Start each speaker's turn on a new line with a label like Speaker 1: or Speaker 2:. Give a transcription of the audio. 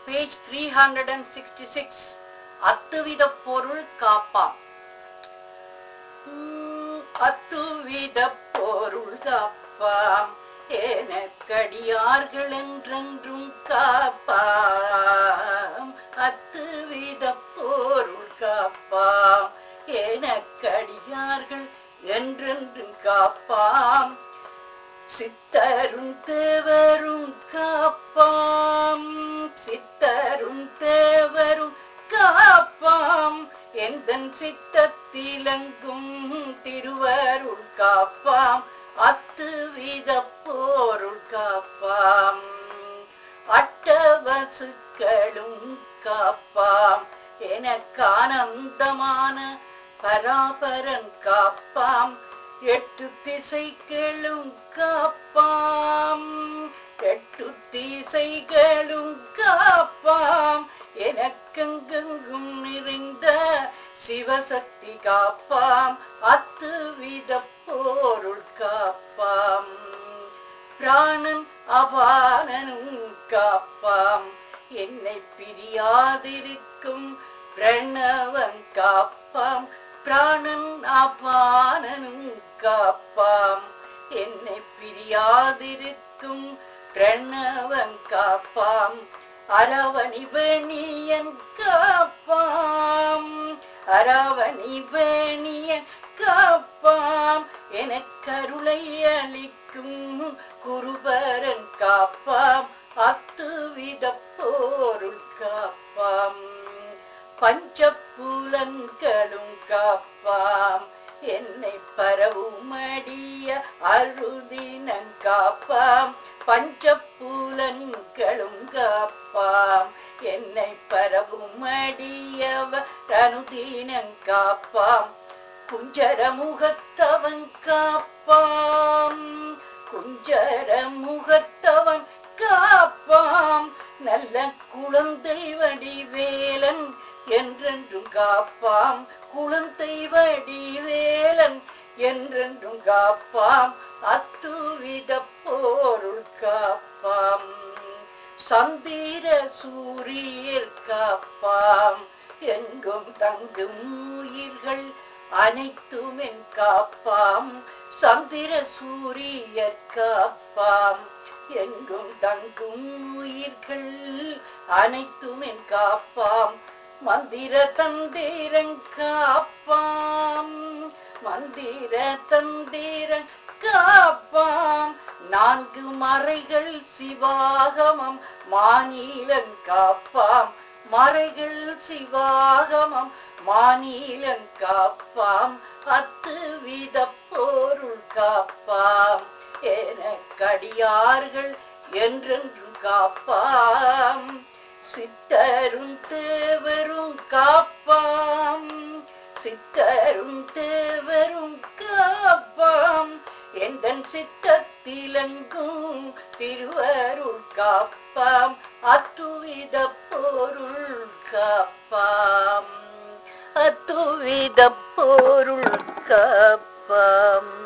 Speaker 1: page three hundred and sixty six அத்துவித பொருள் காப்பாம் உம், அத்துவித பொருள் காப்பாம் எனக்கடியார்கள் என்றென்றும் காப்பாம் அத்துவித பொருள் காப்பாம் எனக்கடியார்கள் என்றென்றும் காப்பாம் சித்தரும் தேவரும் காப்பாம் சித்தரும் தேவரும் காப்பாம் எந்தன் சித்தத்திலங்கும் திருவருள் காப்பாம் அத்துவித போருள் காப்பாம் அட்டவசுக்களும் காப்பாம் எனக்கு ஆனந்தமான பராபரன் காப்பாம் எட்டு திசைகளும் காப்பாம் எட்டு திசைகளும் காப்பாம் எனக்கெங்கெங்கும் நிறைந்த சிவசக்தி காப்பாம் அத்துவித பொருள் காப்பாம் பிராணன் அபானனும் காப்பாம் என்னை பிரியாதிருக்கும் பிரணவன் காப்பாம் பிராணன் அபானனும் காப்பாம் என்னை பிரியாதிருக்கும் பிரணவன் காப்பாம் அரவணி வேணியன் காப்பாம் அரவணி வேணியன் காப்பாம் எனக்கருளை அளிக்கும் குருபரன் காப்பாம் அத்துவித பொருள் காப்பாம் பஞ்சப்புலன்களும் காப்பாம் என்னை பரவுமடிய அருதினங் காப்பாம் பஞ்சப்புலன்களும் காப்பாம் என்னை பரவுமடியவ அனுதினங் காப்பாம் குஞ்சர முகத்தவன் காப்பாம் குஞ்சர முகத்தவன் காப்பாம் நல்ல குழந்தை வடிவேலன் என்றென்றும் காப்பாம் குழந்தை வடிவேலன் என்றென்றும் காப்பாம் அத்துவித பொருள் காப்பாம் சந்திர சூரியர் காப்பாம் எங்கும் தங்கும் உயிர்கள் அனைத்தும் என் காப்பாம் சந்திர சூரியர் காப்பாம் எங்கும் தங்கும் உயிர்கள் அனைத்தும் என் காப்பாம் மந்திர தந்திரன் காப்பாம் மந்திர தந்திரன் காப்பாம் நான்கு மறைகள் சிவாகமம் மாநிலன் காப்பாம் மறைகள் சிவாகமம் மாநிலன் காப்பாம் அத்துவித பொருள் காப்பாம் எனக்கடியார்கள் என்றென்றும் காப்பாம் சித்தரும் தேவரும் காப்பாம் சித்தரும் தேவரும் காப்பாம் எந்தன் சித்தத்திலங்கும் திருவருள் காப்பாம் அத்துவித பொருள் காப்பாம் அத்துவித பொருள் காப்பாம்